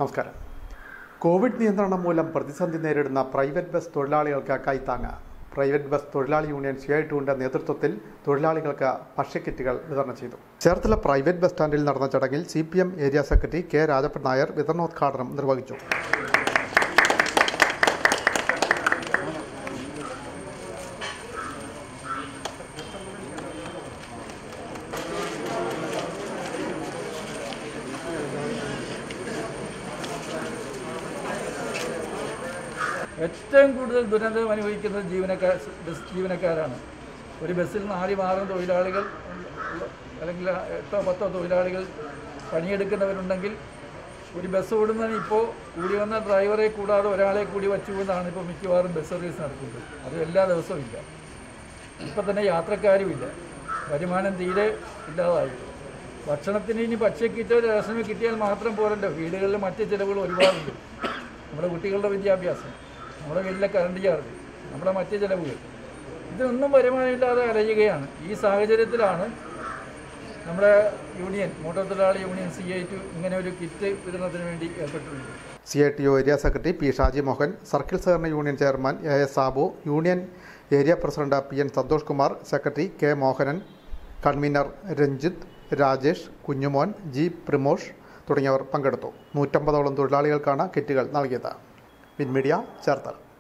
നമസ്കാരം കോവിഡ് നിയന്ത്രണം മൂലം പ്രതിസന്ധി നേരിടുന്ന പ്രൈവറ്റ് ബസ് തൊഴിലാളികൾക്ക് കൈത്താങ്ങ് പ്രൈവറ്റ് ബസ് തൊഴിലാളി യൂണിയൻ സിഐടിയുടെ നേതൃത്വത്തിൽ തൊഴിലാളികൾക്ക് ഭക്ഷ്യക്കിറ്റുകൾ വിതരണം ചെയ്തു ചേർത്തല പ്രൈവറ്റ് ബസ് സ്റ്റാൻഡിൽ നടന്ന ചടങ്ങിൽ C P M area secretary K Rajappan Nair വിതരണോദ്ഘാടനം നിർവഹിച്ചു ഏറ്റവും കൂടുതൽ ദുരന്തം അനുഭവിക്കുന്നത് ജീവനക്കാർ ബസ് ജീവനക്കാരാണ് ഒരു ബസ്സിൽ നാല് ആറും തൊഴിലാളികൾ അല്ലെങ്കിൽ എട്ടോ പത്തോ തൊഴിലാളികൾ പണിയെടുക്കുന്നവരുണ്ടെങ്കിൽ ഒരു ബസ് ഓടുന്നതിന് ഇപ്പോൾ കൂടി വന്ന ഡ്രൈവറെ കൂടാതെ ഒരാളെ കൂടി വച്ചുകൊണ്ടാണ് ഇപ്പോൾ മിക്കവാറും ബസ് സർവീസ് നടക്കുന്നത് അത് എല്ലാ ദിവസവും ഇല്ല ഇപ്പം തന്നെ യാത്രക്കാരുമില്ല വരുമാനം തീരെ ഇല്ലാതായി ഭക്ഷണത്തിന് ഇനി ഭക്ഷ്യക്കിറ്റോ റേഷനോ കിട്ടിയാൽ മാത്രം പോരല്ലോ വീടുകളിൽ മറ്റ് ചിലവുകൾ ഒരുപാടുണ്ട് നമ്മുടെ കുട്ടികളുടെ വിദ്യാഭ്യാസം നമ്മുടെ വീട്ടിലെ കറണ്ട് ചാർജ് നമ്മുടെ മറ്റ് ചിലവുകൾ ഇതൊന്നും വരുമാനമില്ലാതെ അലയുകയാണ് ഈ സാഹചര്യത്തിലാണ് നമ്മുടെ യൂണിയൻ മോട്ടോർ തൊഴിലാളി യൂണിയൻ സി ഐ ടു ഇങ്ങനെ ഒരു കിറ്റ് വിതരണത്തിന് വേണ്ടി ഏർപ്പെട്ടിട്ടുണ്ട് സി ഐ ടി ഒ area secretary P Shaji Mohan circle സഹകരണ union chairman A S Sabu union area president P N Santhosh Kumar secretary K Mohanan convener Ranjith Rajesh Kunjumon G Primosh തുടങ്ങിയവർ പങ്കെടുത്തു നൂറ്റമ്പതോളം തൊഴിലാളികൾക്കാണ് കിറ്റുകൾ നൽകിയത് വിൻമീഡിയ ചേർത്തല